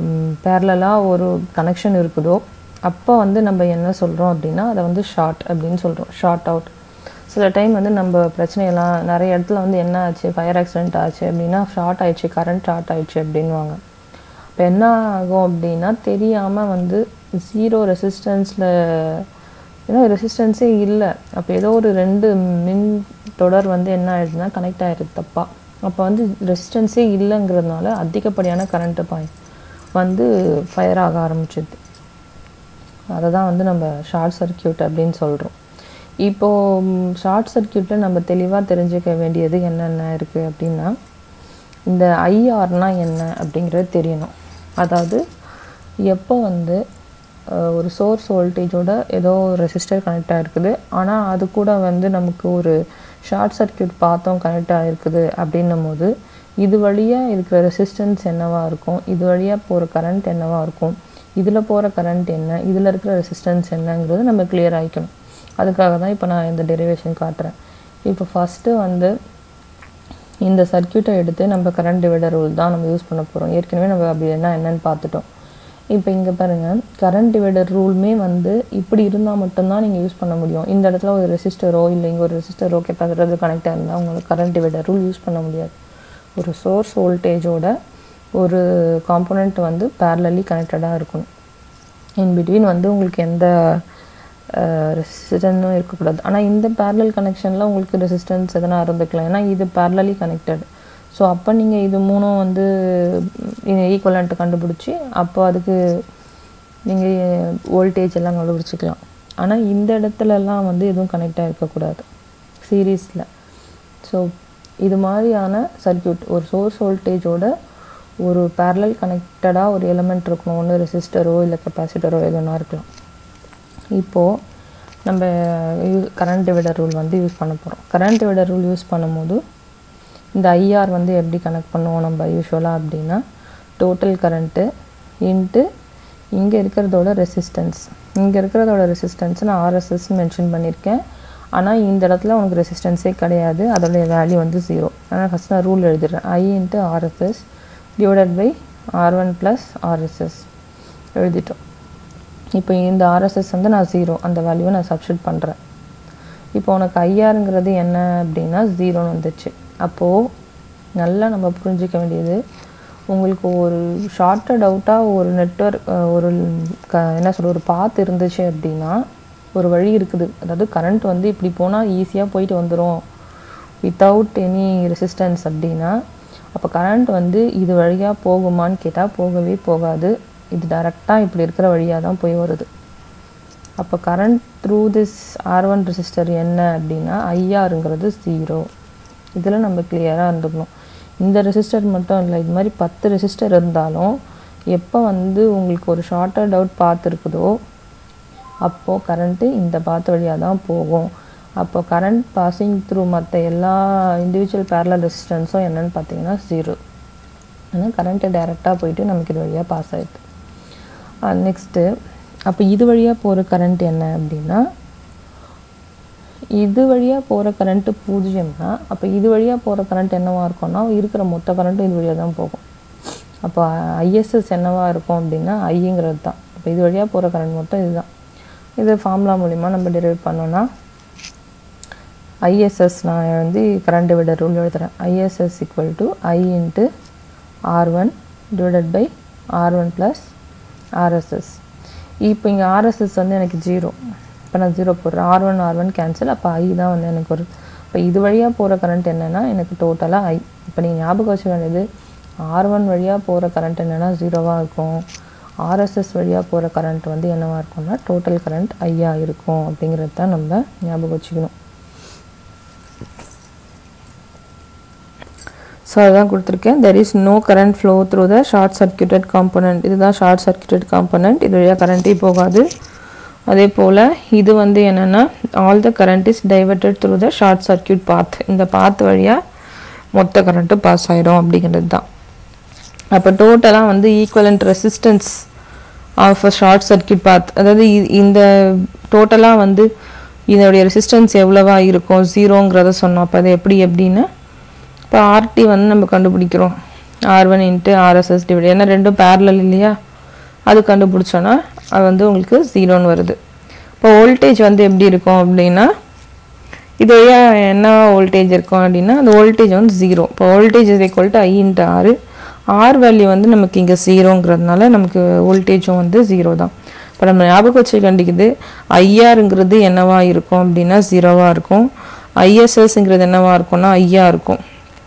பேரலாக ஒரு கனெக்ஷன் இருக்குதோ அப்போ வந்து நம்ம என்ன சொல்கிறோம் அப்படின்னா அதை வந்து ஷார்ட் அப்படின்னு சொல்கிறோம் ஷார்ட் அவுட் சில டைம் வந்து நம்ம பிரச்சனையெல்லாம் நிறைய இடத்துல வந்து என்ன ஆச்சு ஃபயர் ஆக்சிடென்ட் ஆச்சு அப்படின்னா ஷார்ட் ஆயிடுச்சு கரண்ட் ஷார்ட் ஆயிடுச்சு அப்படின்வாங்க இப்போ என்ன ஆகும் அப்படின்னா தெரியாமல் வந்து ஜீரோ ரெசிஸ்டன்ஸில் ஏன்னா ரெசிஸ்டன்ஸே இல்லை அப்போ ஏதோ ஒரு ரெண்டு மின் தொடர் வந்து என்ன ஆயிடுதுன்னா கனெக்ட் ஆயிடுது தப்பா அப்போ வந்து ரெசிஸ்டன்ஸே இல்லைங்கிறதுனால அதிகப்படியான கரண்ட்டு பாய் வந்து ஃபயர் ஆக ஆரம்பிச்சிது அதை தான் வந்து நம்ம ஷார்ட் சர்க்கியூட் அப்படின்னு சொல்கிறோம் இப்போது ஷார்ட் சர்க்கியூட்டில் நம்ம தெளிவாக தெரிஞ்சுக்க வேண்டியது என்னென்ன இருக்குது அப்படின்னா இந்த ஐஆர்னா என்ன அப்படிங்கிறது தெரியணும் அதாவது எப்போ வந்து அஹ், ஒரு சோர்ஸ் வோல்டேஜோட ஏதோ ரெசிஸ்டர் கனெக்ட் ஆகிருக்குது ஆனால் அது கூட வந்து நமக்கு ஒரு ஷார்ட் சர்க்கியூட் பார்த்தோம் கனெக்ட் ஆகிருக்குது அப்படின்னும் போது இது வழியாக இருக்கிற ரெசிஸ்டன்ஸ் என்னவா இருக்கும் இது வழியாக போகிற கரண்ட் என்னவா இருக்கும் இதில் போகிற கரண்ட் என்ன இதில் இருக்கிற ரெசிஸ்டன்ஸ் என்னங்கிறது நம்ம கிளியர் ஆகிக்கணும் அதுக்காக தான் இப்போ நான் இந்த டெரிவேஷன் காட்டுறேன் இப்போ ஃபஸ்ட்டு வந்து இந்த சர்க்கியூட்டை எடுத்து நம்ம கரண்ட் டிவைடர் ரூல் தான் நம்ம யூஸ் பண்ண போகிறோம் ஏற்கனவே நம்ம அப்படி என்ன என்னன்னு பார்த்துட்டோம் இப்போ இங்கே பாருங்கள் கரண்ட் டிவைடர் ரூலுமே வந்து இப்படி இருந்தால் மட்டும்தான் நீங்கள் யூஸ் பண்ண முடியும் இந்த இடத்துல ஒரு ரெசிஸ்டரோ இல்லை இங்கே ஒரு ரெசிஸ்டரோ கெப்பாசிட்டர் கனெக்டாக இருந்தால் உங்களுக்கு கரண்ட் டிவைடர் ரூல் யூஸ் பண்ண முடியாது ஒரு சோர்ஸ் வோல்டேஜோட ஒரு காம்போனண்ட் வந்து பேரலி கனெக்டடாக இருக்கணும் இன் பிட்வீன் வந்து உங்களுக்கு எந்த ரெசிஸ்டன்ஸும் இருக்கக்கூடாது ஆனால் இந்த parallel கனெக்ஷனில் உங்களுக்கு ரெசிஸ்டன்ஸ் எதனா இருந்துக்கலாம் ஏன்னா இது parallelly கனெக்டட் ஸோ அப்போ நீங்கள் இது மூணும் வந்து ஈக்குவலண்ட்டு கண்டுபிடிச்சி அப்போ அதுக்கு நீங்கள் வோல்டேஜ் எல்லாம் கண்டுபிடிச்சிக்கலாம் ஆனால் இந்த இடத்துலலாம் வந்து எதுவும் கனெக்டாக இருக்கக்கூடாது சீரீஸில் ஸோ இது மாதிரியான சர்க்யூட் ஒரு சோர்ஸ் வோல்டேஜோட ஒரு parallel கனெக்டடாக ஒரு எலிமெண்ட் இருக்கணும் ஒன்று ரெசிஸ்டரோ இல்லை கெப்பாசிட்டரோ எதுனா இருக்கலாம் இப்போது நம்ம கரண்ட் டிவைடர் ரூல் வந்து யூஸ் பண்ண போகிறோம் கரண்ட் டிவைடர் ரூல் யூஸ் பண்ணும்போது இந்த ஐஆர் வந்து எப்படி கனெக்ட் பண்ணுவோம் நம்ம யூஸ்வலாக அப்படின்னா டோட்டல் கரண்ட்டு இன்ட்டு இங்கே இருக்கிறதோட ரெசிஸ்டன்ஸ் இங்கே இருக்கிறதோட ரெசிஸ்டன்ஸ் நான் ஆர்எஸ்எஸ் மென்ஷன் பண்ணியிருக்கேன் ஆனால் இந்த இடத்துல உனக்கு ரெசிஸ்டன்ஸே கிடையாது அதோடைய வேல்யூ வந்து ஜீரோ ஆனால் ஃபஸ்ட் நான் ரூல் எழுதிடுறேன் I into RSS divided by R one plus RSS எழுதிட்டோம் இப்போ இந்த ஆர்எஸ்எஸ் வந்து நான் ஜீரோ அந்த வேல்யூவை நான் சப்ஸ்டியூட் பண்ணுறேன் இப்போ உனக்கு ஐஆருங்கிறது என்ன அப்படின்னா ஜீரோன்னு வந்துச்சு அப்போது நல்லா நம்ம புரிஞ்சிக்க வேண்டியது உங்களுக்கு ஒரு ஷார்ட்டட் அவுட்டாக ஒரு நெட்ஒர்க் ஒரு க என்ன சொல்ற ஒரு பாத் இருந்துச்சு அப்படின்னா ஒரு வழி இருக்குது அதாவது கரண்ட் வந்து இப்படி போனால் ஈஸியாக போயிட்டு வந்துடும் வித்தவுட் எனி ரெசிஸ்டன்ஸ் அப்படின்னா அப்போ கரண்ட் வந்து இது வழியாக போகுமான்னு கேட்டால் போகவே போகாது இது டைரெக்டாக இப்படி இருக்கிற வழியாக தான் போய் வருது அப்போ current through this R one resistor என்ன அப்படின்னா ஐஆருங்கிறது ஜீரோ இதில் நம்ம கிளியராக இருந்துக்கணும் இந்த ரெசிஸ்டர் மட்டும் இல்லை இது மாதிரி பத்து ரெசிஸ்டர் இருந்தாலும் எப்போ வந்து உங்களுக்கு ஒரு ஷார்ட்டட் அவுட் பாத் இருக்குதோ அப்போது கரண்ட்டு இந்த பாத் வழியாக தான் போகும் அப்போ கரண்ட் பாசிங் த்ரூ மற்ற எல்லா இண்டிவிஜுவல் பேரலல் ரெசிஸ்டன்ஸும் என்னன்னு பார்த்தீங்கன்னா ஜீரோ ஆனால் கரண்ட்டு டைரெக்டாக போயிட்டு நமக்கு இது வழியாக பாஸ் ஆயிடுது நெக்ஸ்ட்டு அப்போ இது வழியாக போகிற கரண்ட் என்ன அப்படின்னா இது வழியாக போகிற கரண்ட்டு பூஜ்ஜியம்னா அப்போ இது வழியாக போகிற கரண்ட் என்னவா இருக்கும்னா இருக்கிற மொத்த கரண்ட்டும் இது வழியாக தான் போகும் அப்போ ஐஎஸ்எஸ் என்னவா இருக்கும் அப்படின்னா ஐங்கிறது தான் அப்போ இது வழியாக போகிற கரண்ட் மொத்தம் இதுதான் இது ஃபார்முலா மூலிமா நம்ம டெரிவேட் பண்ணோன்னா ஐஎஸ்எஸ் நான் வந்து கரண்ட் டிவைடர் ரூல் எழுதுகிறேன் ISS equal to I into R one divided by R one plus RSS இப்போ இங்கே ஆர்எஸ்எஸ் வந்து எனக்கு ஜீரோ இப்போ நான் ஜீரோ போடுறேன் R one R one cancel அப்போ ஐ தான் வந்து எனக்கு ஒரு இப்போ இது வழியாக போகிற கரண்ட் என்னென்னா எனக்கு டோட்டலாக ஐ இப்போ நீங்கள் ஞாபகம் வச்சுக்க வேண்டியது ஆர் ஒன் வழியாக போகிற கரண்ட் என்னென்னா ஜீரோவாக இருக்கும் ஆர்எஸ்எஸ் வழியாக போகிற கரண்ட் வந்து என்னவாக இருக்கும்னா டோட்டல் கரண்ட் ஐயா இருக்கும் அப்படிங்கிறது தான் நம்ம ஞாபகம் வச்சுக்கணும் ஸோ அதுதான் கொடுத்துருக்கேன் there is no current flow through the short circuited component இதுதான் ஷார்ட் சர்க்கியூட்டட் காம்பனண்ட் இது வழியாக கரண்ட்டே போகாது அதே போல் இது வந்து என்னென்னா all the current is diverted through the short circuit path இந்த பாத் வழியாக மொத்த கரண்ட்டு பாஸ் ஆகிடும் அப்படிங்கிறது தான் அப்போ டோட்டலாக வந்து equivalent resistance of a short circuit path அதாவது இ- இந்த டோட்டலாக வந்து இதனுடைய ரெசிஸ்டன்ஸ் எவ்வளவா இருக்கும் ஜீரோங்கிறத சொன்னோம் அப்போ அது எப்படி எப்படின்னா இப்போ ஆர்டி வந்து நம்ம கண்டுபிடிக்கிறோம் R one into RSS divide ஏன்னா ரெண்டும் பேரலல் இல்லையா அது கண்டுபிடிச்சோன்னா அது வந்து உங்களுக்கு ஜீரோன்னு வருது இப்போ வோல்டேஜ் வந்து எப்படி இருக்கும் அப்படின்னா இது வழியா என்ன வோல்டேஜ் இருக்கும் அப்படின்னா அந்த வோல்டேஜ் வந்து ஜீரோ இப்போ voltage is equal to I into ஆறு ஆர் வேல்யூ வந்து நமக்கு இங்கே ஜீரோங்கிறதுனால நமக்கு வோல்டேஜும் வந்து ஜீரோ தான் இப்போ நம்ம ஞாபகம் வச்சு கண்டிக்குது ஐஆருங்கிறது என்னவா இருக்கும் அப்படின்னா ஜீரோவாக இருக்கும் ஐஎஸ்எஸ்ங்கிறது என்னவா இருக்கும்னா ஐயா இருக்கும்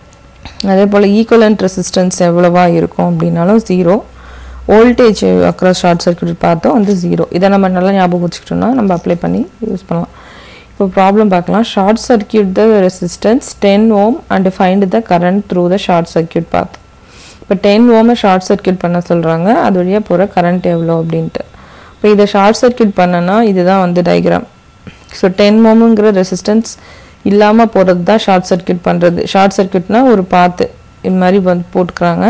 அதே போல் ஈக்குவலண்ட் ரெசிஸ்டன்ஸ் எவ்வளவா இருக்கும் அப்படின்னாலும் zero voltage across short circuit பார்த்தோம் வந்து ஜீரோ இதை நம்ம நல்லா ஞாபகம் வச்சுக்கிட்டோம்னா நம்ம அப்ளை பண்ணி யூஸ் பண்ணலாம் இப்போ ப்ராப்ளம் பார்க்கலாம் short circuit the resistance ten ohm and find the current through the short circuit path இப்போ டென் ஓமை ஷார்ட் சர்க்யூட் பண்ண சொல்கிறாங்க அது வழியாக போகிற கரண்ட் எவ்வளோ அப்படின்ட்டு இப்போ இதை ஷார்ட் சர்க்யூட் பண்ணனா இதுதான் வந்து டயக்ராம் ஸோ டென் ஓமுங்கிற ரெசிஸ்டன்ஸ் இல்லாமல் போகிறது தான் ஷார்ட் சர்க்யூட் பண்ணுறது ஷார்ட் சர்க்யூட்னா ஒரு பாத்து இது மாதிரி வந்து போட்டுக்கிறாங்க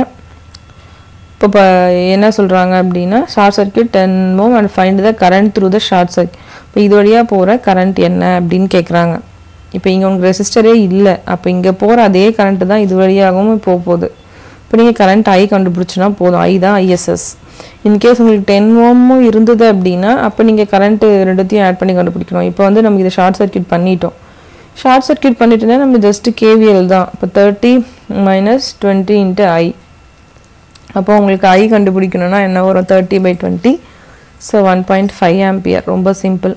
இப்போ இப்போ என்ன சொல்கிறாங்க அப்படின்னா short circuit ten ohm and find the current through the short circuit இப்போ இது வழியாக போகிற கரண்ட் என்ன அப்படின்னு கேட்குறாங்க இப்போ இங்கே உங்களுக்கு ரெசிஸ்டரே இல்லை அப்போ இங்கே போகிற அதே கரண்ட்டு தான் இது வழியாகவும் போக போகுது இப்போ நீங்கள் கரண்ட் ஐ கண்டுபிடிச்சினா போதும் ஐ தான் ஐஎஸ்எஸ் இன்கேஸ் உங்களுக்கு டென் ஓமும் இருந்தது அப்படின்னா அப்போ நீங்கள் கரண்ட்டு ரெண்டுத்தையும் ஆட் பண்ணி கண்டுபிடிக்கணும் இப்போ வந்து நம்ம இதை ஷார்ட் சர்க்யூட் பண்ணிட்டோம் ஷார்ட் சர்க்யூட் பண்ணிட்டுனா நம்ம ஜஸ்ட்டு கேவிஎல் தான் இப்போ thirty minus twenty into I அப்போ உங்களுக்கு ஐ கண்டுபிடிக்கணும்னா என்ன வரும் thirty by twenty so one point five ampere ரொம்ப சிம்பிள்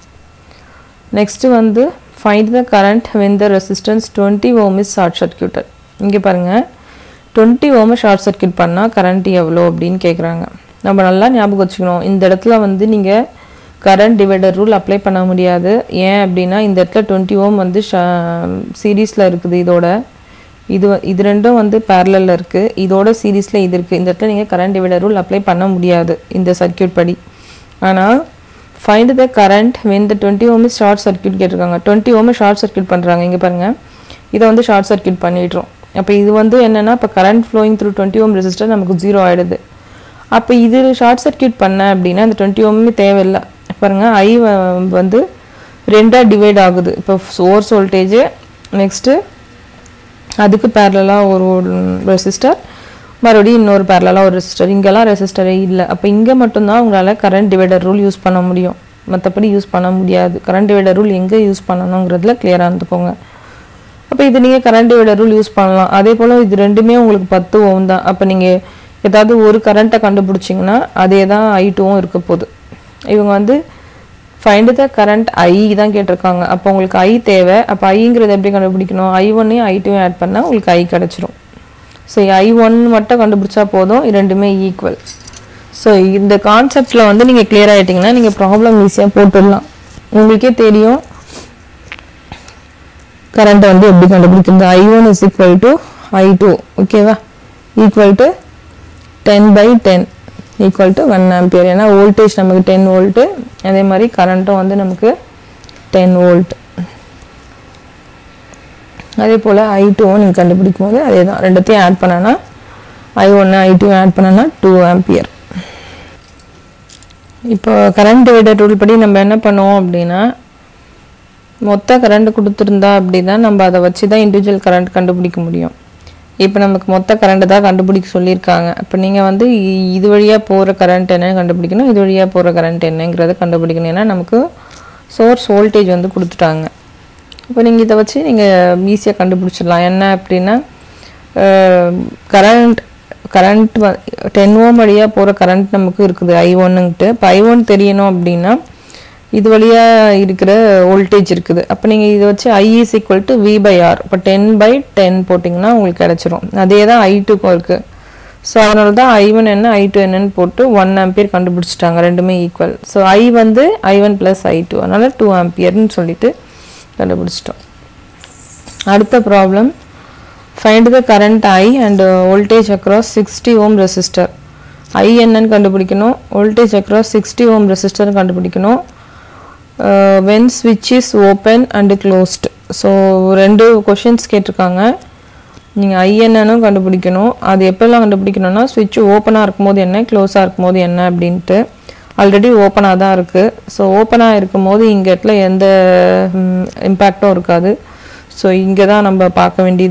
நெக்ஸ்ட்டு வந்து find the current when the resistance twenty ohm is short circuited இங்கே பாருங்கள் டுவெண்ட்டி ஓமை ஷார்ட் சர்க்யூட் பண்ணால் கரண்ட் எவ்வளோ அப்படின்னு கேட்குறாங்க நம்ம நல்லா ஞாபகம் வச்சுக்கணும் இந்த இடத்துல வந்து நீங்கள் கரண்ட் டிவைடர் ரூல் அப்ளை பண்ண முடியாது ஏன் அப்படின்னா இந்த இடத்துல டுவெண்ட்டி ஓம் வந்து சீரீஸில் இருக்குது இதோட இது வ- இது ரெண்டும் வந்து பேரலில் இருக்குது இதோட சீரீஸில் இது இருக்குது இந்த இடத்துல நீங்கள் கரண்ட் டிவைடர் ரூல் அப்ளை பண்ண முடியாது இந்த சர்க்யூட் படி ஆனால் find the current when the twenty ohm is short circuit கேட்டிருக்காங்க டுவெண்ட்டி ஓம் ஷார்ட் சர்க்யூட் பண்ணுறாங்க இங்கே பாருங்கள் இதை வந்து ஷார்ட் சர்க்யூட் பண்ணிடுறோம் அப்போ இது வந்து என்னென்னா இப்போ current flowing through twenty ohm resistor நமக்கு ஜீரோ ஆகிடுது அப்போ இது ஷார்ட் சர்க்யூட் பண்ண அப்படின்னா இந்த டுவெண்ட்டி ஓமே தேவையில்லை பாருங்கள் ஐ வந்து ரெண்டாக டிவைட் ஆகுது இப்போ சோர்ஸ் வோல்டேஜ் நெக்ஸ்ட்டு அதுக்கு பேரலாக ஒரு ரெசிஸ்டர் மறுபடியும் இன்னொரு பேரலாக ஒரு ரெசிஸ்டர் இங்கெல்லாம் ரெசிஸ்டரே இல்லை அப்போ இங்கே மட்டும்தான் உங்களால் கரண்ட் டிவைடர் ரூல் யூஸ் பண்ண முடியும் மற்றபடி யூஸ் பண்ண முடியாது கரண்ட் டிவைடர் ரூல் எங்கே யூஸ் பண்ணணுங்கிறதுல கிளியராக இருந்துக்கோங்க அப்போ இது நீங்கள் கரண்ட் டிவைடர் ரூல் யூஸ் பண்ணலாம் அதே போல் இது ரெண்டுமே உங்களுக்கு பத்து ஓம் தான் அப்போ நீங்கள் ஏதாவது ஒரு கரண்ட்டை கண்டுபிடிச்சிங்கன்னா அதே தான் ஐ டூவும் இருக்க போகுது இவங்க வந்து ஃபைண்ட் த கரண்ட் ஐ தான் கேட்டிருக்காங்க அப்போ உங்களுக்கு ஐ தேவை அப்போ ஐங்கிறது எப்படி கண்டுபிடிக்கணும் ஐ ஒன்னையும் ஐ டூவும் ஆட் பண்ணால் உங்களுக்கு ஐ கிடச்சிரும் ஸோ ஐ ஒன் மட்டும் கண்டுபிடிச்சா போதும் இது ரெண்டுமே ஈக்குவல் ஸோ இந்த கான்செப்டில் வந்து நீங்கள் clear ஆகிட்டிங்கன்னா நீங்கள் ப்ராப்ளம் ஈஸியாக போட்டுடலாம் உங்களுக்கே தெரியும் கரண்ட்டை வந்து எப்படி கண்டுபிடிக்கிறது I one is equal to I two ஓகேவா equal to ten by ten equal to one ampere ஏன்னா வோல்டேஜ் நமக்கு டென் வோல்ட்டு அதே மாதிரி கரண்ட்டும் வந்து நமக்கு டென் வோல்ட் அதே போல் ஐ டூவும் நீங்கள் கண்டுபிடிக்கும் போது அதே தான் ரெண்டுத்தையும் ஆட் பண்ணனா ஐ ஒன்று ஐ டூ ஆட் பண்ணனா டூ ஆம்பியர் இப்போ கரண்ட் டிவைடர் ரூல் படி நம்ம என்ன பண்ணுவோம் அப்படின்னா மொத்த கரண்ட் கொடுத்துருந்தா அப்படின்னா நம்ம அதை வச்சு தான் இண்டிவிஜுவல் கரண்ட் கண்டுபிடிக்க முடியும் இப்போ நமக்கு மொத்த கரண்ட் தான் கண்டுபிடிக்க சொல்லியிருக்காங்க இப்போ நீங்கள் வந்து இ- இது வழியாக போகிற கரண்ட் என்னன்னு கண்டுபிடிக்கணும் இது வழியாக போகிற கரண்ட் என்னங்கிறத கண்டுபிடிக்கணும் ஏன்னா நமக்கு சோர்ஸ் வோல்டேஜ் வந்து கொடுத்துட்டாங்க இப்போ நீங்கள் இதை வச்சு நீங்கள் ஈஸியாக கண்டுபிடிச்சிடலாம் என்ன அப்படின்னா கரண்ட் கரண்ட் டென் ஓம் வழியாக போகிற கரண்ட் நமக்கு இருக்குது ஐ ஒன்னுங்கிட்டு இப்போ ஐ ஒன் தெரியணும் அப்படின்னா இது வழியாக இருக்கிற வோல்டேஜ் இருக்குது அப்போ நீங்கள் இதை வச்சு I is equal to V by R இப்போ டென் பை டென் போட்டிங்கன்னா உங்களுக்கு கிடச்சிரும் அதே தான் ஐ டூக்கும் இருக்குது ஸோ அதனால தான் ஐ ஒன் என்ன ஐ டூ என்னன்னு போட்டு ஒன் ஆம்பியர் கண்டுபிடிச்சிட்டாங்க ரெண்டுமே ஈக்குவல் ஸோ ஐ வந்து I one plus I two அதனால் டூ ஆம்பியர்னு சொல்லிட்டு கண்டுபிடிச்சிட்டோம் அடுத்த problem find the current I and voltage across sixty ohm resistor I என்னன்னு கண்டுபிடிக்கணும் voltage across sixty ohm resistor கண்டுபிடிக்கணும் வென் ஸ்விட்ச் is open and closed so ரெண்டு கொஷின்ஸ் கேட்டிருக்காங்க நீங்கள் ஐ என்னன்னு கண்டுபிடிக்கணும் அது எப்போல்லாம் கண்டுபிடிக்கணும்னா ஸ்விட்ச் ஓப்பனாக இருக்கும்போது என்ன க்ளோஸாக இருக்கும்போது என்ன அப்படின்ட்டு ஆல்ரெடி ஓப்பனாக தான் இருக்குது ஸோ ஓப்பனாக இருக்கும்போது இங்கே இடத்துல எந்த இம்பேக்டும் இருக்காது ஸோ இங்கே தான் நம்ம பார்க்க வேண்டியது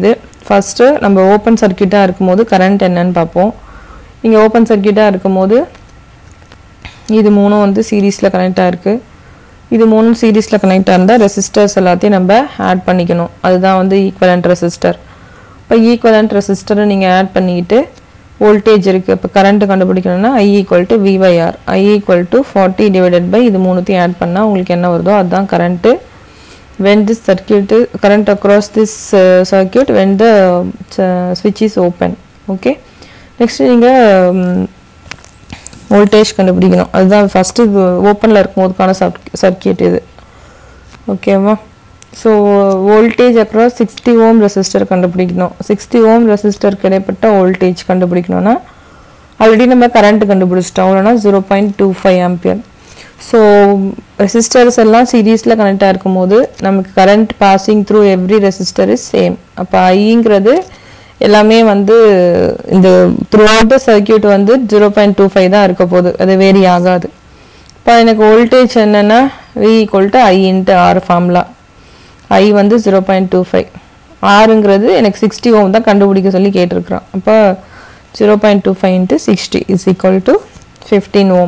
ஃபஸ்ட்டு நம்ம ஓப்பன் சர்க்கியூட்டாக இருக்கும்போது கரண்ட் என்னன்னு பார்ப்போம் இங்கே ஓப்பன் சர்க்கியூட்டாக இருக்கும்போது இது மூணும் வந்து சீரீஸில் கனெக்டாக இருக்குது இது மூணும் சீரீஸில் கனெக்டாக இருந்தால் ரெசிஸ்டர்ஸ் எல்லாத்தையும் நம்ம ஆட் பண்ணிக்கணும் அதுதான் வந்து ஈக்குவலண்ட் ரெசிஸ்டர் இப்போ ஈக்குவலண்ட் ரெசிஸ்டரை நீங்கள் ஆட் பண்ணிக்கிட்டு வோல்டேஜ் இருக்குது இப்போ கரண்ட்டு கண்டுபிடிக்கணும்னா I equal to V by R I equal to forty divided by இது மூணுத்தையும் ஆட் பண்ணால் உங்களுக்கு என்ன வருதோ அதுதான் current when this circuit is current across this uh, circuit when the uh, switch is open okay next நீங்கள் வோல்டேஜ் கண்டுபிடிக்கணும் அதுதான் ஃபஸ்ட்டு இது ஓப்பனில் இருக்கும்போதுக்கான சர்க்கியூட் இது ஓகேவா so voltage across sixty ohm resistor கண்டுபிடிக்கணும் சிக்ஸ்டி ஓம் ரெசிஸ்டருக்கு இடைப்பட்ட வோல்டேஜ் கண்டுபிடிக்கணும்னா ஆல்ரெடி நம்ம கரண்ட் கண்டுபிடிச்சிட்டோம் அவ்வளோனா zero point two five ampere so resistors எல்லாம் சீரீஸில் கனெக்டாக இருக்கும்போது நமக்கு current passing through every resistor is same அப்போ ஐங்கிறது எல்லாமே வந்து இந்த த்ரூ அவுட் த சர்க்கியூட் வந்து ஜீரோ பாயிண்ட் டூ ஃபைவ் தான் இருக்க போகுது அது வேரி ஆகாது இப்போ எனக்கு வோல்டேஜ் என்னென்னா V equal to I into R formula I வந்து ஜீரோ பாயிண்ட் டூ ஃபைவ் ஆறுங்கிறது எனக்கு சிக்ஸ்டி ஓம் தான் கண்டுபிடிக்க சொல்லி கேட்டிருக்கிறான் அப்போ zero point two five into sixty is equal to fifteen ohm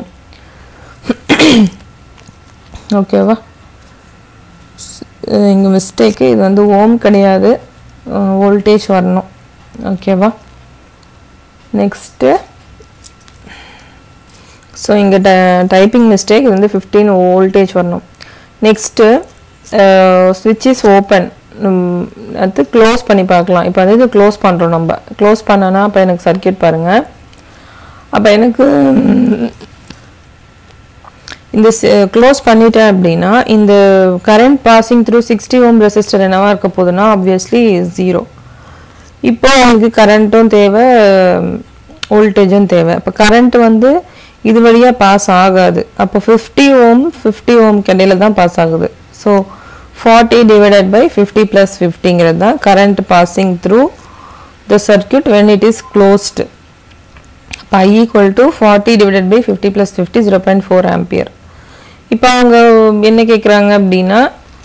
ஓகேவா இங்கே மிஸ்டேக்கு இது வந்து ஓம் கிடையாது வோல்டேஜ் வரணும் ஓகேவா நெக்ஸ்ட்டு ஸோ இங்கே ட டைப்பிங் மிஸ்டேக் இது வந்து ஃபிஃப்டீன் வோல்டேஜ் வரணும் நெக்ஸ்ட்டு ஸ்விட்ச் இஸ் ஓப்பன் அது க்ளோஸ் பண்ணி பார்க்கலாம் இப்போ வந்து இது க்ளோஸ் பண்ணுறோம் நம்ம க்ளோஸ் பண்ணனா அப்போ எனக்கு சர்க்கியூட் பாருங்கள் அப்போ எனக்கு இந்த க்ளோஸ் பண்ணிட்டேன் அப்படின்னா இந்த current passing through sixty ohm resistor என்னவா இருக்க போகுதுன்னா ஆப்வியஸ்லி ஜீரோ இப்போ உங்களுக்கு கரண்ட்டும் தேவை வோல்டேஜும் தேவை இப்போ கரண்ட் வந்து இது வழியாக பாஸ் ஆகாது அப்போ ஃபிஃப்டி ஓம் ஃபிஃப்டி ஓம் இடையில தான் பாஸ் ஆகுது so forty divided by fifty plus ஃபிஃப்டிங்கிறது தான் current passing through the circuit when it is closed இப்போ I equal to forty divided by fifty plus fifty zero point four ampere இப்போ அவங்க என்ன கேட்குறாங்க அப்படின்னா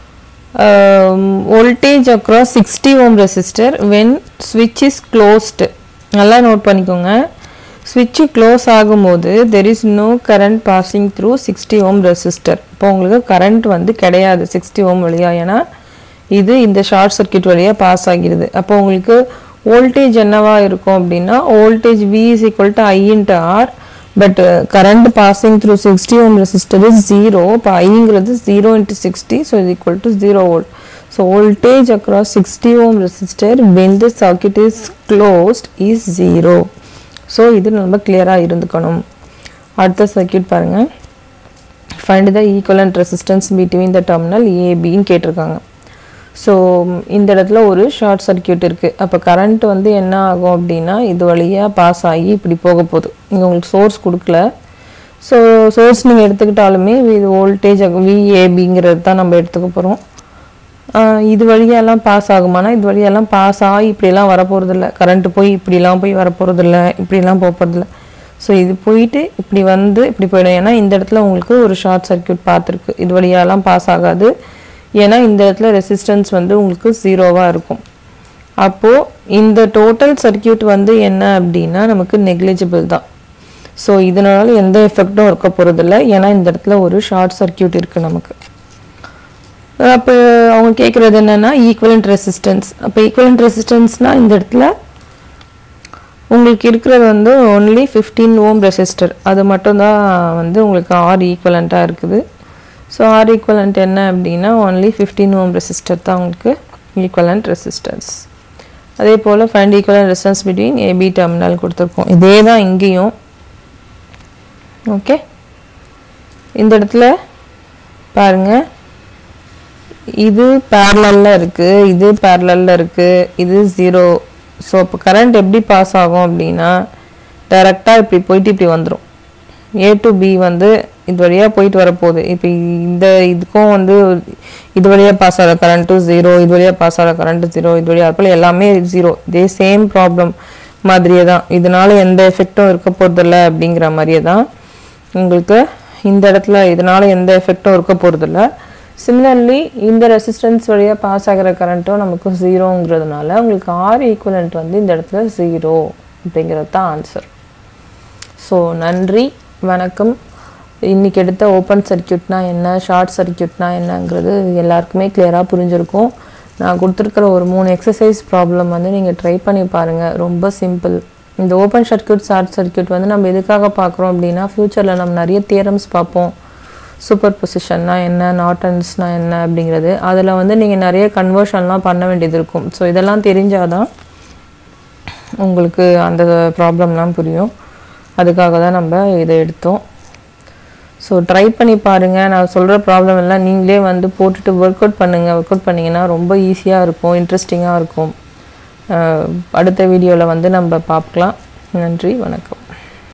voltage across sixty ohm resistor when ஸ்விட்ச் இஸ் க்ளோஸ்டு நல்லா நோட் பண்ணிக்கோங்க ஸ்விட்சு க்ளோஸ் ஆகும்போது there is no current passing through sixty ohm resistor இப்போ உங்களுக்கு கரண்ட் வந்து கிடையாது சிக்ஸ்டி ஓம் வழியாக ஏன்னா இது இந்த ஷார்ட் சர்க்கியூட் வழியாக பாஸ் ஆகிடுது அப்போ உங்களுக்கு வோல்டேஜ் என்னவா இருக்கும் அப்படின்னா voltage V is equal to I into R but current passing through sixty ohm resistor is zero இப்போ ஐங்கிறது ஜீரோ இன்ட்டு சிக்ஸ்டி ஸோ இது equal to zero volt so voltage across sixty ohm resistor when the circuit is closed is zero so இது நம்ம கிளியராக இருந்துக்கணும் அடுத்த சர்க்கியூட் பாருங்கள் find the equivalent resistance between the terminal ஏபின்னு கேட்டிருக்காங்க ஸோ இந்த இடத்துல ஒரு ஷார்ட் சர்க்கியூட் இருக்குது அப்போ கரண்ட் வந்து என்ன ஆகும் அப்படின்னா இது வழியாக பாஸ் ஆகி இப்படி போக போகுது இங்கே உங்களுக்கு சோர்ஸ் கொடுக்கல ஸோ சோர்ஸ் நீங்கள் எடுத்துக்கிட்டாலுமே இது வோல்டேஜ் விஏபிங்கிறது தான் நம்ம எடுத்துக்க போகிறோம் இது வழியெல்லாம் பாஸ் ஆகுமானா இது வழியெல்லாம் பாஸ் ஆகி இப்படியெல்லாம் வரப்போகிறதில்ல கரண்ட்டு போய் இப்படிலாம் போய் வரப்போகிறதில்ல இப்படிலாம் போக போகிறதில்ல ஸோ இது போயிட்டு இப்படி வந்து இப்படி போயிடும் ஏன்னா இந்த இடத்துல உங்களுக்கு ஒரு ஷார்ட் சர்க்கியூட் பார்த்துருக்கு இது வழியாலாம் பாஸ் ஆகாது ஏன்னா இந்த இடத்துல ரெசிஸ்டன்ஸ் வந்து உங்களுக்கு ஜீரோவாக இருக்கும் அப்போது இந்த டோட்டல் சர்க்கியூட் வந்து என்ன அப்படின்னா நமக்கு நெக்லிஜிபிள் தான் ஸோ இதனால எந்த எஃபெக்டும் இருக்க போகிறதில்ல ஏன்னா இந்த இடத்துல ஒரு ஷார்ட் சர்க்கியூட் இருக்குது நமக்கு அப்போ அவங்க கேட்குறது என்னென்னா ஈக்குவலண்ட் ரெசிஸ்டன்ஸ் அப்போ ஈக்குவலண்ட் ரெசிஸ்டன்ஸ்னால் இந்த இடத்துல உங்களுக்கு இருக்கிறது வந்து ஒன்லி ஃபிஃப்டீன் ஓம் ரெசிஸ்டர் அது மட்டும்தான் வந்து உங்களுக்கு ஆர் ஈக்குவலண்ட்டாக இருக்குது ஸோ ஆர் ஈக்குவலண்ட் என்ன அப்படின்னா ஒன்லி ஃபிஃப்டீன் ஓம் ரெசிஸ்டர் தான் உங்களுக்கு ஈக்குவலண்ட் ரெசிஸ்டன்ஸ் அதே போல் find equivalent resistance between AB terminal கொடுத்துருக்கோம் இதே தான் இங்கேயும் ஓகே இந்த இடத்துல பாருங்கள் இது பேரலில் இருக்குது இது பேரலில் இருக்குது இது ஜீரோ ஸோ இப்போ கரண்ட் எப்படி பாஸ் ஆகும் அப்படின்னா டைரெக்டாக இப்படி போயிட்டு இப்படி வந்துடும் ஏ டு பி வந்து இது வழியாக போயிட்டு வரப்போகுது இப்போ இந்த இதுக்கும் வந்து இது வழியாக பாஸ் ஆகிற கரண்ட்டும் ஜீரோ இது வழியாக பாஸ் ஆகிற கரண்ட்டு ஜீரோ இது வழியாக போல் எல்லாமே ஜீரோ இதே சேம் ப்ராப்ளம் மாதிரியே தான் இதனால எந்த எஃபெக்டும் இருக்க போகிறதில்ல அப்படிங்கிற மாதிரியே தான் உங்களுக்கு இந்த இடத்துல இதனால எந்த எஃபெக்டும் இருக்க போகிறதில்ல சிமிலர்லி இந்த ரெசிஸ்டன்ஸ் வழியாக பாஸ் ஆகிற கரண்ட்டும் நமக்கு ஜீரோங்கிறதுனால உங்களுக்கு ஆர் ஈக்குவலண்ட் வந்து இந்த இடத்துல ஜீரோ அப்படிங்கிறது தான் ஆன்சர் ஸோ நன்றி வணக்கம் இன்றைக்கி எடுத்த ஓப்பன் சர்க்கியூட்னா என்ன ஷார்ட் சர்க்கியூட்னா என்னங்கிறது எல்லாருக்குமே கிளியராக புரிஞ்சிருக்கும் நான் கொடுத்துருக்குற ஒரு மூணு எக்ஸசைஸ் ப்ராப்ளம் வந்து நீங்கள் ட்ரை பண்ணி பாருங்கள் ரொம்ப சிம்பிள் இந்த ஓப்பன் சர்க்கியூட் ஷார்ட் சர்க்கியூட் வந்து நம்ம எதுக்காக பார்க்குறோம் அப்படின்னா ஃப்யூச்சரில் நம்ம நிறைய தியரம்ஸ் பார்ப்போம் சூப்பர் பொசிஷன்னா என்ன நாட்டன்ஸ்னா என்ன அப்படிங்கிறது அதில் வந்து நீங்கள் நிறைய கன்வர்ஷன்லாம் பண்ண வேண்டியது இருக்கும் ஸோ இதெல்லாம் தெரிஞ்சாதான் உங்களுக்கு அந்த ப்ராப்ளம்லாம் புரியும் அதுக்காக தான் நம்ம இதை எடுத்தோம் ஸோ ட்ரை பண்ணி பாருங்கள் நான் சொல்கிற ப்ராப்ளம் எல்லாம் நீங்களே வந்து போட்டுட்டு ஒர்க் அவுட் பண்ணுங்கள் ஒர்க் அவுட் பண்ணிங்கன்னா ரொம்ப ஈஸியாக இருக்கும் இன்ட்ரெஸ்டிங்காக இருக்கும் அஹ் அடுத்த வீடியோவில் வந்து நம்ம பார்க்கலாம் நன்றி வணக்கம்